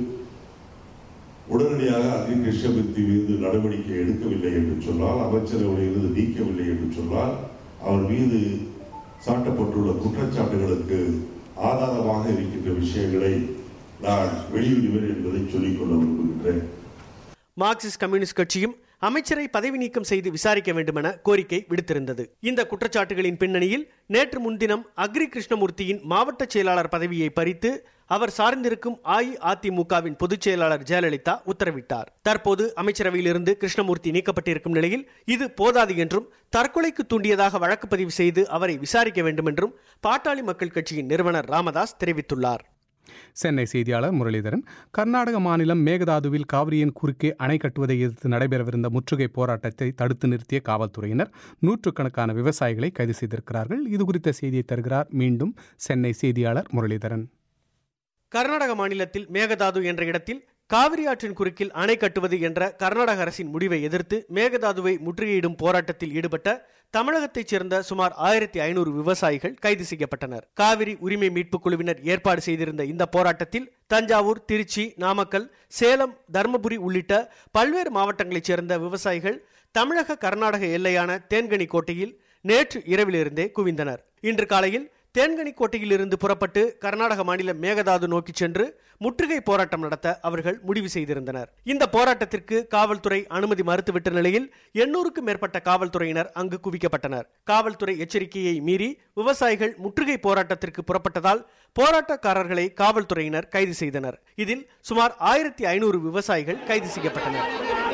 Speaker 9: உடனடியாக அக்னி கிருஷ்ணமூர்த்தி மீது நடவடிக்கை எடுக்கவில்லை என்று சொன்னால் அமைச்சரவையிலிருந்து நீக்கவில்லை என்று சொன்னால் அவர் மீது சாட்டப்பட்டுள்ள குற்றச்சாட்டுகளுக்கு ஆதாரமாக இருக்கின்ற விஷயங்களை நான் வெளியிடுவேன் என்பதை சொல்லிக்கொள்ள விரும்புகின்றேன்
Speaker 6: மார்க்சிஸ்ட் கம்யூனிஸ்ட் கட்சியும் அமைச்சரை பதவி நீக்கம் செய்து விசாரிக்க வேண்டுமென கோரிக்கை விடுத்திருந்தது இந்த குற்றச்சாட்டுகளின் பின்னணியில் நேற்று முன்தினம் அக்ரி கிருஷ்ணமூர்த்தியின் மாவட்ட செயலாளர் பதவியை பறித்து அவர் சார்ந்திருக்கும் அஇஅதிமுகவின் பொதுச் செயலாளர் ஜெயலலிதா உத்தரவிட்டார் தற்போது அமைச்சரவையிலிருந்து கிருஷ்ணமூர்த்தி நீக்கப்பட்டிருக்கும் நிலையில் இது போதாது என்றும் தற்கொலைக்கு தூண்டியதாக வழக்கு பதிவு செய்து அவரை விசாரிக்க வேண்டும் என்றும் பாட்டாளி மக்கள் கட்சியின் நிறுவனர் ராமதாஸ் தெரிவித்துள்ளார்
Speaker 1: சென்னை செய்தியாளர் முரளிதரன் கர்நாடக மாநிலம் மேகதாதுவில் காவிரியின் குறுக்கே அணை கட்டுவதை எதிர்த்து நடைபெறவிருந்த முற்றுகை போராட்டத்தை தடுத்து நிறுத்திய காவல்துறையினர் நூற்றுக்கணக்கான விவசாயிகளை கைது செய்திருக்கிறார்கள் இது குறித்த செய்தியை தருகிறார் மீண்டும் சென்னை செய்தியாளர் முரளிதரன்
Speaker 6: கர்நாடக மாநிலத்தில் மேகதாது என்ற இடத்தில் காவிரி ஆற்றின் குறுக்கில் அணை கட்டுவது என்ற கர்நாடக அரசின் முடிவை எதிர்த்து மேகதாதுவை முற்றுகையிடும் போராட்டத்தில் ஈடுபட்ட தமிழகத்தைச் சேர்ந்த சுமார் ஆயிரத்தி ஐநூறு விவசாயிகள் கைது செய்யப்பட்டனர் காவிரி உரிமை மீட்புக் குழுவினர் ஏற்பாடு செய்திருந்த இந்த போராட்டத்தில் தஞ்சாவூர் திருச்சி நாமக்கல் சேலம் தருமபுரி உள்ளிட்ட பல்வேறு மாவட்டங்களைச் சேர்ந்த விவசாயிகள் தமிழக கர்நாடக எல்லையான தேன்கனி கோட்டையில் நேற்று இரவிலிருந்தே குவிந்தனர் இன்று காலையில் தேன்கனிக்கோட்டையிலிருந்து புறப்பட்டு கர்நாடக மாநிலம் மேகதாது நோக்கி சென்று முற்றுகை போராட்டம் நடத்த அவர்கள் முடிவு செய்திருந்தனர் இந்த போராட்டத்திற்கு காவல்துறை அனுமதி மறுத்துவிட்ட நிலையில் எண்ணூறுக்கும் மேற்பட்ட காவல்துறையினர் அங்கு குவிக்கப்பட்டனர் காவல்துறை எச்சரிக்கையை மீறி விவசாயிகள் முற்றுகை போராட்டத்திற்கு புறப்பட்டதால் போராட்டக்காரர்களை காவல்துறையினர் கைது செய்தனர் இதில் சுமார் ஆயிரத்தி ஐநூறு விவசாயிகள் கைது செய்யப்பட்டனர்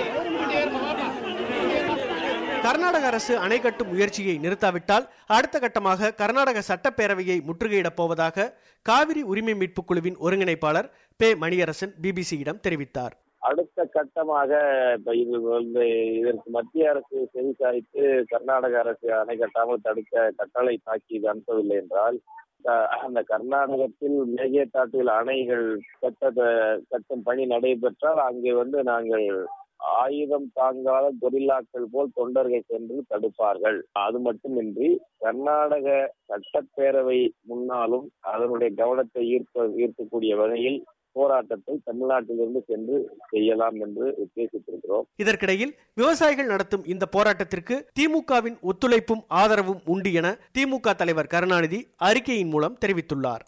Speaker 6: கர்நாடக அரசு அணை கட்டும் முயற்சியை நிறுத்தாவிட்டால் அடுத்த கட்டமாக கர்நாடக சட்டப்பேரவையை முற்றுகையிடப் போவதாக காவிரி உரிமை மீட்புக் குழுவின் ஒருங்கிணைப்பாளர் பே மணியரசன் பிபிசியிடம் தெரிவித்தார்
Speaker 10: அடுத்த கட்டமாக இப்ப இது வந்து இதற்கு மத்திய அரசு செவிசாய்த்து கர்நாடக அரசு அணை கட்டாமல் தடுக்க கட்டளை தாக்கி இது அனுப்பவில்லை என்றால் க- அந்த கர்நாடகத்தில் மேகேதாட்டில் அணைகள் கட்ட கட்டும் பணி நடைபெற்றால் அங்கே வந்து நாங்கள் ஆயுதம் தாங்காத கொரில்லாக்கள் போல் தொண்டர்கள் சென்று தடுப்பார்கள் அது மட்டுமின்றி கர்நாடக சட்டப்பேரவை முன்னாலும் அதனுடைய கவனத்தை ஈர்க்க ஈர்க்கக்கூடிய வகையில் போராட்டத்தை தமிழ்நாட்டிலிருந்து சென்று செய்யலாம் என்று உத்தேசித்திருக்கிறோம்
Speaker 6: இதற்கிடையில் விவசாயிகள் நடத்தும் இந்த போராட்டத்திற்கு திமுகவின் ஒத்துழைப்பும் ஆதரவும் உண்டு என திமுக தலைவர் கருணாநிதி அறிக்கையின் மூலம் தெரிவித்துள்ளார்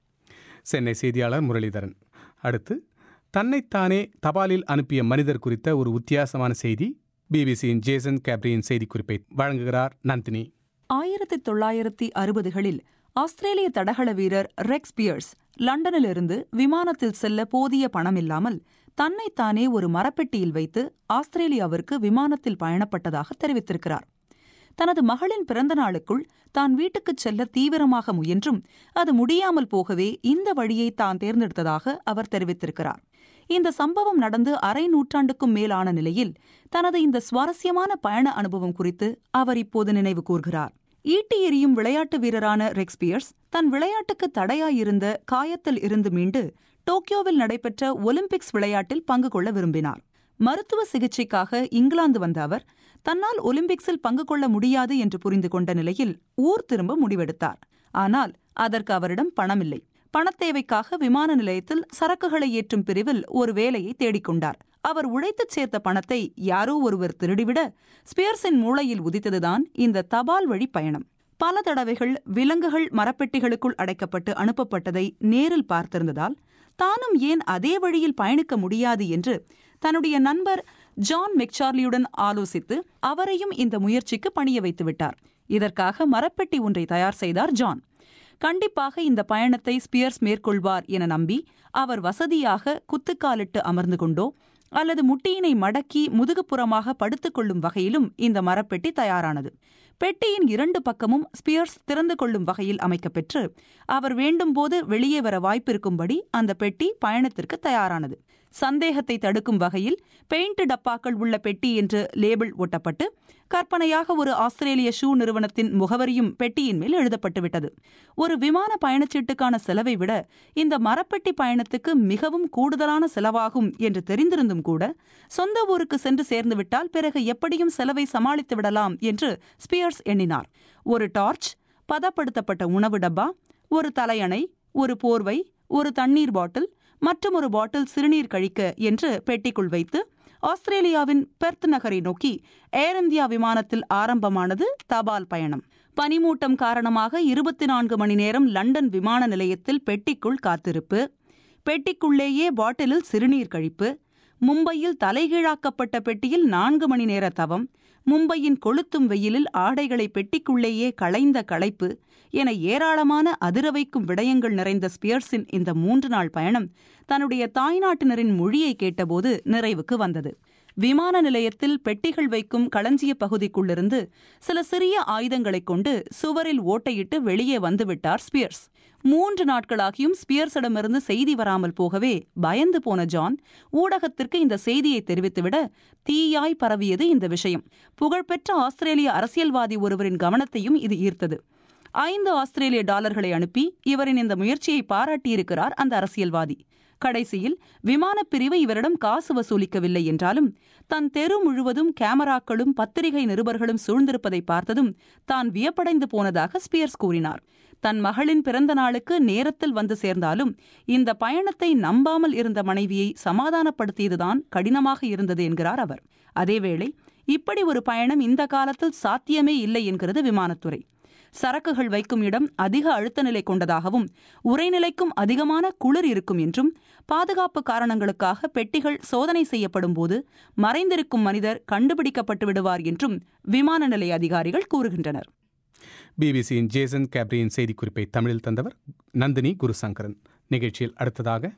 Speaker 1: சென்னை செய்தியாளர் முரளிதரன் அடுத்து தன்னைத்தானே தபாலில் அனுப்பிய மனிதர் குறித்த ஒரு வித்தியாசமான செய்தி பிபிசியின் ஜேசன் கேப்ரியின் செய்திக்குறிப்பை வழங்குகிறார் நந்தினி
Speaker 11: ஆயிரத்தி தொள்ளாயிரத்தி அறுபதுகளில் ஆஸ்திரேலிய தடகள வீரர் ரெக்ஸ் பியர்ஸ் லண்டனிலிருந்து விமானத்தில் செல்ல போதிய பணம் இல்லாமல் தன்னைத்தானே ஒரு மரப்பெட்டியில் வைத்து ஆஸ்திரேலியாவிற்கு விமானத்தில் பயணப்பட்டதாக தெரிவித்திருக்கிறார் தனது மகளின் பிறந்த நாளுக்குள் தான் வீட்டுக்குச் செல்ல தீவிரமாக முயன்றும் அது முடியாமல் போகவே இந்த வழியை தான் தேர்ந்தெடுத்ததாக அவர் தெரிவித்திருக்கிறார் இந்த சம்பவம் நடந்து அரை நூற்றாண்டுக்கும் மேலான நிலையில் தனது இந்த சுவாரஸ்யமான பயண அனுபவம் குறித்து அவர் இப்போது நினைவு கூர்கிறார் ஈட்டி எறியும் விளையாட்டு வீரரான ரெக்ஸ்பியர்ஸ் தன் விளையாட்டுக்கு தடையாயிருந்த காயத்தில் இருந்து மீண்டு டோக்கியோவில் நடைபெற்ற ஒலிம்பிக்ஸ் விளையாட்டில் பங்கு கொள்ள விரும்பினார் மருத்துவ சிகிச்சைக்காக இங்கிலாந்து வந்த அவர் தன்னால் ஒலிம்பிக்ஸில் பங்கு கொள்ள முடியாது என்று புரிந்து கொண்ட நிலையில் ஊர் திரும்ப முடிவெடுத்தார் ஆனால் அதற்கு அவரிடம் பணமில்லை பணத்தேவைக்காக விமான நிலையத்தில் சரக்குகளை ஏற்றும் பிரிவில் ஒரு வேலையை தேடிக்கொண்டார் அவர் உழைத்துச் சேர்த்த பணத்தை யாரோ ஒருவர் திருடிவிட ஸ்பியர்ஸின் மூளையில் உதித்ததுதான் இந்த தபால் வழி பயணம் பல தடவைகள் விலங்குகள் மரப்பெட்டிகளுக்குள் அடைக்கப்பட்டு அனுப்பப்பட்டதை நேரில் பார்த்திருந்ததால் தானும் ஏன் அதே வழியில் பயணிக்க முடியாது என்று தன்னுடைய நண்பர் ஜான் மெக்சார்லியுடன் ஆலோசித்து அவரையும் இந்த முயற்சிக்கு பணிய வைத்து விட்டார் இதற்காக மரப்பெட்டி ஒன்றை தயார் செய்தார் ஜான் கண்டிப்பாக இந்த பயணத்தை ஸ்பியர்ஸ் மேற்கொள்வார் என நம்பி அவர் வசதியாக குத்துக்காலிட்டு அமர்ந்து கொண்டோ அல்லது முட்டியினை மடக்கி முதுகுப்புறமாக படுத்துக்கொள்ளும் வகையிலும் இந்த மரப்பெட்டி தயாரானது பெட்டியின் இரண்டு பக்கமும் ஸ்பியர்ஸ் திறந்து கொள்ளும் வகையில் அமைக்கப்பெற்று அவர் வேண்டும்போது வெளியே வர வாய்ப்பிருக்கும்படி அந்த பெட்டி பயணத்திற்கு தயாரானது சந்தேகத்தை தடுக்கும் வகையில் பெயிண்ட் டப்பாக்கள் உள்ள பெட்டி என்று லேபிள் ஒட்டப்பட்டு கற்பனையாக ஒரு ஆஸ்திரேலிய ஷூ நிறுவனத்தின் முகவரியும் பெட்டியின் மேல் எழுதப்பட்டுவிட்டது ஒரு விமான பயணச்சீட்டுக்கான செலவை விட இந்த மரப்பெட்டி பயணத்துக்கு மிகவும் கூடுதலான செலவாகும் என்று தெரிந்திருந்தும் கூட சொந்த ஊருக்கு சென்று சேர்ந்துவிட்டால் பிறகு எப்படியும் செலவை சமாளித்து விடலாம் என்று ஸ்பியர்ஸ் எண்ணினார் ஒரு டார்ச் பதப்படுத்தப்பட்ட உணவு டப்பா ஒரு தலையணை ஒரு போர்வை ஒரு தண்ணீர் பாட்டில் மற்றும் ஒரு பாட்டில் சிறுநீர் கழிக்க என்று பெட்டிக்குள் வைத்து ஆஸ்திரேலியாவின் பெர்த் நகரை நோக்கி ஏர் இந்தியா விமானத்தில் ஆரம்பமானது தபால் பயணம் பனிமூட்டம் காரணமாக இருபத்தி நான்கு மணி நேரம் லண்டன் விமான நிலையத்தில் பெட்டிக்குள் காத்திருப்பு பெட்டிக்குள்ளேயே பாட்டிலில் சிறுநீர் கழிப்பு மும்பையில் தலைகீழாக்கப்பட்ட பெட்டியில் நான்கு மணி நேர தவம் மும்பையின் கொளுத்தும் வெயிலில் ஆடைகளை பெட்டிக்குள்ளேயே களைந்த களைப்பு என ஏராளமான அதிரவைக்கும் விடயங்கள் நிறைந்த ஸ்பியர்ஸின் இந்த மூன்று நாள் பயணம் தன்னுடைய தாய்நாட்டினரின் மொழியை கேட்டபோது நிறைவுக்கு வந்தது விமான நிலையத்தில் பெட்டிகள் வைக்கும் களஞ்சிய பகுதிக்குள்ளிருந்து சில சிறிய ஆயுதங்களைக் கொண்டு சுவரில் ஓட்டையிட்டு வெளியே வந்துவிட்டார் ஸ்பியர்ஸ் மூன்று நாட்களாகியும் ஸ்பியர்ஸிடமிருந்து செய்தி வராமல் போகவே பயந்து போன ஜான் ஊடகத்திற்கு இந்த செய்தியை தெரிவித்துவிட தீயாய் பரவியது இந்த விஷயம் புகழ்பெற்ற ஆஸ்திரேலிய அரசியல்வாதி ஒருவரின் கவனத்தையும் இது ஈர்த்தது ஐந்து ஆஸ்திரேலிய டாலர்களை அனுப்பி இவரின் இந்த முயற்சியை பாராட்டியிருக்கிறார் அந்த அரசியல்வாதி கடைசியில் விமானப் பிரிவு இவரிடம் காசு வசூலிக்கவில்லை என்றாலும் தன் தெரு முழுவதும் கேமராக்களும் பத்திரிகை நிருபர்களும் சூழ்ந்திருப்பதை பார்த்ததும் தான் வியப்படைந்து போனதாக ஸ்பியர்ஸ் கூறினார் தன் மகளின் பிறந்த நாளுக்கு நேரத்தில் வந்து சேர்ந்தாலும் இந்த பயணத்தை நம்பாமல் இருந்த மனைவியை சமாதானப்படுத்தியதுதான் கடினமாக இருந்தது என்கிறார் அவர் அதேவேளை இப்படி ஒரு பயணம் இந்த காலத்தில் சாத்தியமே இல்லை என்கிறது விமானத்துறை சரக்குகள் வைக்கும் இடம் அதிக அழுத்த நிலை கொண்டதாகவும் உரைநிலைக்கும் அதிகமான குளிர் இருக்கும் என்றும் பாதுகாப்பு காரணங்களுக்காக பெட்டிகள் சோதனை செய்யப்படும் போது மறைந்திருக்கும் மனிதர் கண்டுபிடிக்கப்பட்டு விடுவார் என்றும் விமான நிலைய அதிகாரிகள் கூறுகின்றனர்
Speaker 1: பிபிசியின் ஜேசன் கேப்ரியின் செய்திக்குறிப்பை தமிழில் தந்தவர் நந்தினி குருசங்கரன் நிகழ்ச்சியில் அடுத்ததாக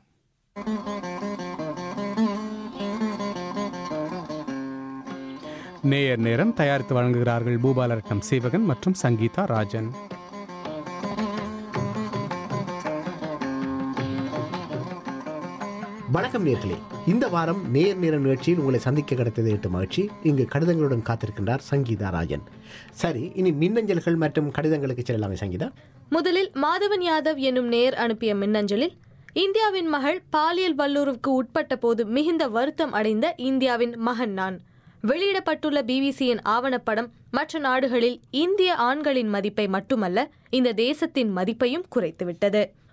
Speaker 1: நேயர் நேரம் தயாரித்து வழங்குகிறார்கள் பூபாலரட்னம் சேவகன் மற்றும் சங்கீதா ராஜன்
Speaker 12: வணக்கம் நேர்களே இந்த வாரம் நேர் நேர நிகழ்ச்சியில் உங்களை சந்திக்க கிடைத்தது எட்டு மகிழ்ச்சி இங்கு கடிதங்களுடன் காத்திருக்கின்றார் சங்கீதா ராஜன் சரி இனி மின்னஞ்சல்கள் மற்றும் கடிதங்களுக்கு செல்லலாமே சங்கீதா
Speaker 13: முதலில் மாதவன் யாதவ் என்னும் நேர் அனுப்பிய மின்னஞ்சலில் இந்தியாவின் மகள் பாலியல் வல்லுறவுக்கு உட்பட்ட போது மிகுந்த வருத்தம் அடைந்த இந்தியாவின் மகன் நான் வெளியிடப்பட்டுள்ள பிபிசியின் ஆவணப்படம் மற்ற நாடுகளில் இந்திய ஆண்களின் மதிப்பை மட்டுமல்ல இந்த தேசத்தின் மதிப்பையும் குறைத்துவிட்டது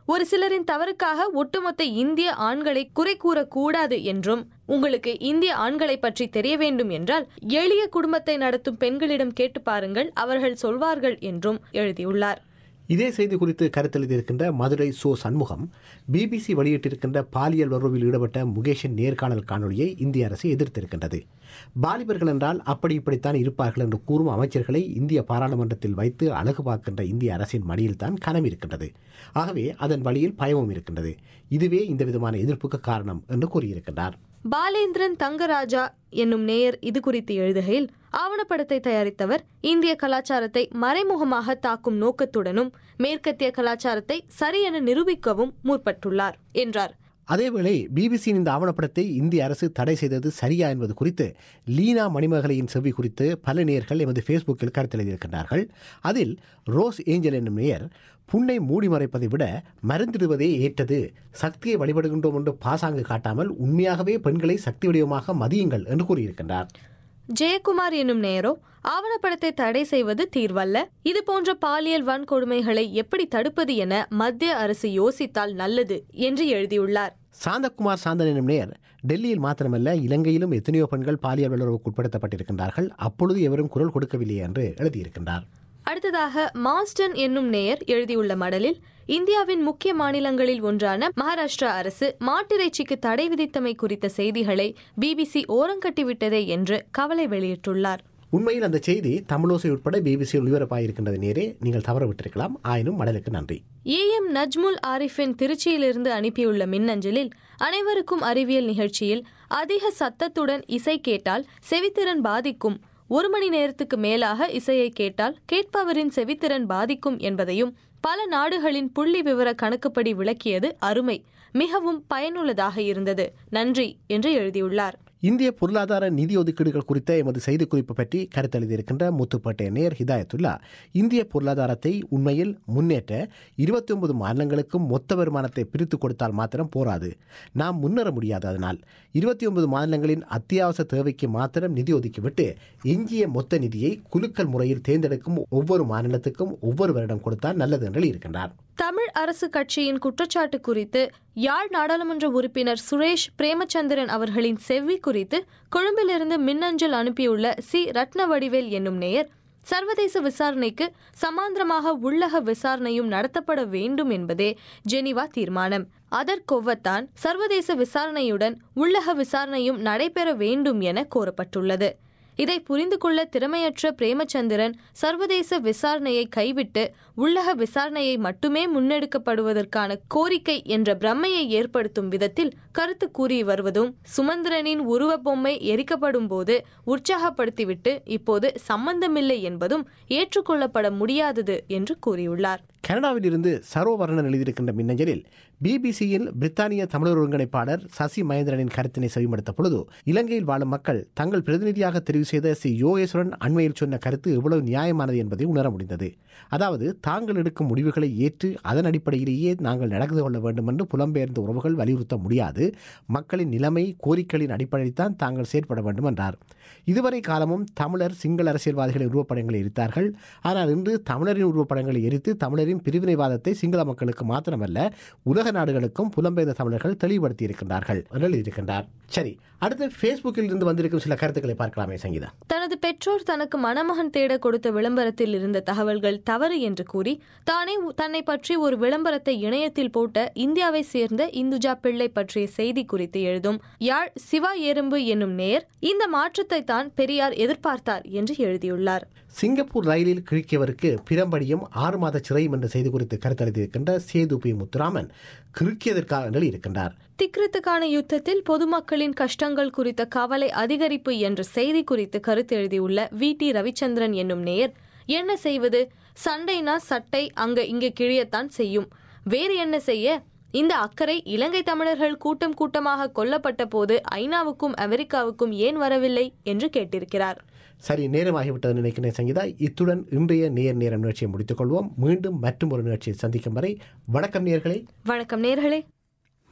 Speaker 13: ஒரு சிலரின் தவறுக்காக ஒட்டுமொத்த இந்திய ஆண்களை குறை கூறக்கூடாது என்றும் உங்களுக்கு இந்திய ஆண்களை பற்றி தெரிய வேண்டும் என்றால் எளிய குடும்பத்தை நடத்தும் பெண்களிடம் கேட்டு பாருங்கள் அவர்கள் சொல்வார்கள் என்றும் எழுதியுள்ளார்
Speaker 12: இதே செய்தி குறித்து கருத்தெழுதியிருக்கின்ற மதுரை சோ சண்முகம் பிபிசி வெளியிட்டிருக்கின்ற பாலியல் உறவில் ஈடுபட்ட முகேஷின் நேர்காணல் காணொலியை இந்திய அரசு எதிர்த்திருக்கின்றது பாலிபர்கள் என்றால் அப்படி இப்படித்தான் இருப்பார்கள் என்று கூறும் அமைச்சர்களை இந்திய பாராளுமன்றத்தில் வைத்து அழகு பார்க்கின்ற இந்திய அரசின் மடியில்தான் கனம் இருக்கின்றது ஆகவே அதன் வழியில் பயமும் இருக்கின்றது இதுவே இந்த விதமான எதிர்ப்புக்கு காரணம் என்று கூறியிருக்கின்றார்
Speaker 13: பாலேந்திரன் தங்கராஜா என்னும் நேயர் இது குறித்து எழுதுகையில் ஆவணப்படத்தை தயாரித்தவர் இந்திய கலாச்சாரத்தை மறைமுகமாக தாக்கும் நோக்கத்துடனும் மேற்கத்திய கலாச்சாரத்தை சரியென நிரூபிக்கவும் முற்பட்டுள்ளார் என்றார்
Speaker 12: அதேவேளை பிபிசியின் இந்த ஆவணப்படத்தை இந்திய அரசு தடை செய்தது சரியா என்பது குறித்து லீனா மணிமகளையின் செவ்வி குறித்து பல நேயர்கள் எமது ஃபேஸ்புக்கில் கருத்தெழுதியிருக்கின்றார்கள் அதில் ரோஸ் ஏஞ்சல் என்னும் நேயர் புண்ணை மூடி மறைப்பதை விட மருந்திடுவதே ஏற்றது சக்தியை வழிபடுகின்றோம் என்று பாசாங்கு காட்டாமல் உண்மையாகவே பெண்களை சக்தி வடிவமாக மதியுங்கள் என்று கூறியிருக்கின்றார்
Speaker 13: ஜெயக்குமார் என்னும் நேரோ ஆவணப்படத்தை தடை செய்வது தீர்வல்ல இது போன்ற பாலியல் வன்கொடுமைகளை எப்படி தடுப்பது என மத்திய அரசு யோசித்தால் நல்லது என்று எழுதியுள்ளார்
Speaker 12: சாந்தகுமார் சாந்தன் எனும் நேர் டெல்லியில் மாத்திரமல்ல இலங்கையிலும் எத்தனையோ பெண்கள் பாலியல் வல்லுறவுக்கு உட்படுத்தப்பட்டிருக்கின்றார்கள் அப்பொழுது எவரும் குரல் கொடுக்கவில்லை என்று எழுதியிருக்கின்றார்
Speaker 13: அடுத்ததாக மாஸ்டன் என்னும் நேயர் எழுதியுள்ள மடலில் இந்தியாவின் முக்கிய மாநிலங்களில் ஒன்றான மகாராஷ்டிரா அரசு மாட்டிறைச்சிக்கு தடை விதித்தமை குறித்த செய்திகளை பிபிசி ஓரங்கட்டிவிட்டதே என்று கவலை வெளியிட்டுள்ளார்
Speaker 12: உண்மையில் அந்த செய்தி தமிழோசை உட்பட பிபிசியில் ஒளிபரப்பாயிருக்கின்றது நேரே நீங்கள் தவற விட்டிருக்கலாம் ஆயினும் மடலுக்கு நன்றி
Speaker 13: ஏ எம் நஜ்முல் ஆரிஃபின் திருச்சியிலிருந்து அனுப்பியுள்ள மின்னஞ்சலில் அனைவருக்கும் அறிவியல் நிகழ்ச்சியில் அதிக சத்தத்துடன் இசை கேட்டால் செவித்திறன் பாதிக்கும் ஒரு மணி நேரத்துக்கு மேலாக இசையை கேட்டால் கேட்பவரின் செவித்திறன் பாதிக்கும் என்பதையும் பல நாடுகளின் புள்ளி விவர கணக்குப்படி விளக்கியது அருமை மிகவும் பயனுள்ளதாக இருந்தது நன்றி என்று எழுதியுள்ளார்
Speaker 12: இந்திய பொருளாதார நிதி ஒதுக்கீடுகள் குறித்த எமது செய்திக்குறிப்பு பற்றி கருத்தெழுதியிருக்கின்ற முத்துப்பட்டை நேர் ஹிதாயத்துல்லா இந்திய பொருளாதாரத்தை உண்மையில் முன்னேற்ற இருபத்தி ஒன்பது மாநிலங்களுக்கும் மொத்த வருமானத்தை பிரித்து கொடுத்தால் மாத்திரம் போராது நாம் முன்னேற முடியாது அதனால் இருபத்தி ஒன்பது மாநிலங்களின் அத்தியாவசிய தேவைக்கு மாத்திரம் நிதி ஒதுக்கிவிட்டு எஞ்சிய மொத்த நிதியை குலுக்கல் முறையில் தேர்ந்தெடுக்கும் ஒவ்வொரு மாநிலத்துக்கும் ஒவ்வொரு வருடம் கொடுத்தால் நல்லது என்று இருக்கின்றார்
Speaker 13: தமிழ் அரசு கட்சியின் குற்றச்சாட்டு குறித்து யாழ் நாடாளுமன்ற உறுப்பினர் சுரேஷ் பிரேமச்சந்திரன் அவர்களின் செவ்வி குறித்து கொழும்பிலிருந்து மின்னஞ்சல் அனுப்பியுள்ள சி ரத்னவடிவேல் என்னும் நேயர் சர்வதேச விசாரணைக்கு சமாந்திரமாக உள்ளக விசாரணையும் நடத்தப்பட வேண்டும் என்பதே ஜெனிவா தீர்மானம் அதற்கொவ்வத்தான் சர்வதேச விசாரணையுடன் உள்ளக விசாரணையும் நடைபெற வேண்டும் என கோரப்பட்டுள்ளது இதை புரிந்து கொள்ள திறமையற்ற பிரேமச்சந்திரன் சர்வதேச விசாரணையை கைவிட்டு உள்ளக விசாரணையை மட்டுமே முன்னெடுக்கப்படுவதற்கான கோரிக்கை என்ற பிரம்மையை ஏற்படுத்தும் விதத்தில் கருத்து கூறி வருவதும் சுமந்திரனின் உருவ பொம்மை எரிக்கப்படும் போது உற்சாகப்படுத்திவிட்டு இப்போது சம்பந்தமில்லை என்பதும் ஏற்றுக்கொள்ளப்பட முடியாதது என்று கூறியுள்ளார்
Speaker 12: கனடாவில் இருந்து சரோவர்ணன் எழுதியிருக்கின்ற மின்னஞ்சலில் பிபிசியில் பிரித்தானிய தமிழர் ஒருங்கிணைப்பாளர் சசி மகேந்திரனின் கருத்தினை செவிமடுத்த பொழுது இலங்கையில் வாழும் மக்கள் தங்கள் பிரதிநிதியாக தெரிவு செய்த சி யோகேஸ்வரன் அண்மையில் சொன்ன கருத்து எவ்வளவு நியாயமானது என்பதை உணர முடிந்தது அதாவது தாங்கள் எடுக்கும் முடிவுகளை ஏற்று அதன் அடிப்படையிலேயே நாங்கள் நடந்து கொள்ள வேண்டும் என்று புலம்பெயர்ந்த உறவுகள் வலியுறுத்த முடியாது மக்களின் நிலைமை கோரிக்கைகளின் அடிப்படையில் தான் தாங்கள் செயற்பட வேண்டும் என்றார் இதுவரை காலமும் தமிழர் சிங்கள அரசியல்வாதிகளின் உருவப்படங்களை எரித்தார்கள் ஆனால் இன்று தமிழரின் உருவப்படங்களை எரித்து தமிழரின் பிரிவினைவாதத்தை சிங்கள மக்களுக்கு மாத்திரமல்ல உலக நாடுகளுக்கும் புலம்பெயர்ந்த தமிழர்கள் தெளிவுபடுத்தி இருக்கின்றார்கள் இருக்கின்றார் சரி அடுத்து ஃபேஸ்புக்கில் இருந்து வந்திருக்கும் சில கருத்துக்களை பார்க்கலாமே சங்கீதா
Speaker 13: தனது பெற்றோர் தனக்கு மணமகன் தேட கொடுத்த விளம்பரத்தில் இருந்த தகவல்கள் தவறு என்று கூறி தானே தன்னை பற்றி ஒரு விளம்பரத்தை இணையத்தில் போட்ட இந்தியாவை சேர்ந்த இந்துஜா பிள்ளை பற்றிய செய்தி குறித்து எழுதும் யாழ் சிவா எறும்பு என்னும் நேர் இந்த மாற்றத்தை தான் பெரியார் எதிர்பார்த்தார் என்று எழுதியுள்ளார்
Speaker 12: சிங்கப்பூர் ரயிலில் கிழிக்கியவருக்கு பிரம்படியும் ஆறு மாத சிறையும் என்ற செய்தி குறித்து கருத்தளித்திருக்கின்ற சேதுபி முத்துராமன் கிறுக்கியதற்காக இருக்கின்றார்
Speaker 13: திக்ரித்துக்கான யுத்தத்தில் பொதுமக்களின் கஷ்டங்கள் குறித்த கவலை அதிகரிப்பு என்ற செய்தி குறித்து கருத்து எழுதியுள்ள வி டி ரவிச்சந்திரன் என்னும் நேயர் என்ன செய்வது சண்டைனா சட்டை அங்க இங்க கிழியத்தான் செய்யும் வேறு என்ன செய்ய இந்த அக்கறை இலங்கை தமிழர்கள் கூட்டம் கூட்டமாக கொல்லப்பட்ட போது ஐநாவுக்கும் அமெரிக்காவுக்கும் ஏன் வரவில்லை என்று கேட்டிருக்கிறார்
Speaker 12: சரி நேரமாகிவிட்டது நினைக்கிறேன் சங்கீதா இத்துடன் இன்றைய நேர் நேரம் நிகழ்ச்சியை முடித்துக் கொள்வோம் மீண்டும் மற்றும் ஒரு நிகழ்ச்சியை சந்திக்கும் வரை வணக்கம் நேர்களே
Speaker 13: வணக்கம் நேர்களே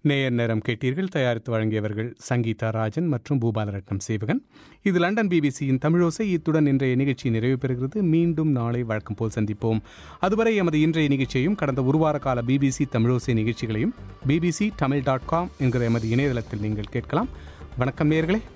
Speaker 1: நேயர் நேரம் கேட்டீர்கள் தயாரித்து வழங்கியவர்கள் சங்கீதா ராஜன் மற்றும் பூபாலரட்னம் சேவகன் இது லண்டன் பிபிசியின் தமிழோசை இத்துடன் இன்றைய நிகழ்ச்சி நிறைவு பெறுகிறது மீண்டும் நாளை வழக்கம் போல் சந்திப்போம் அதுவரை எமது இன்றைய நிகழ்ச்சியையும் கடந்த ஒரு வார கால பிபிசி தமிழோசை நிகழ்ச்சிகளையும் பிபிசி தமிழ் டாட் காம் என்கிற எமது இணையதளத்தில் நீங்கள் கேட்கலாம் வணக்கம் நேயர்களே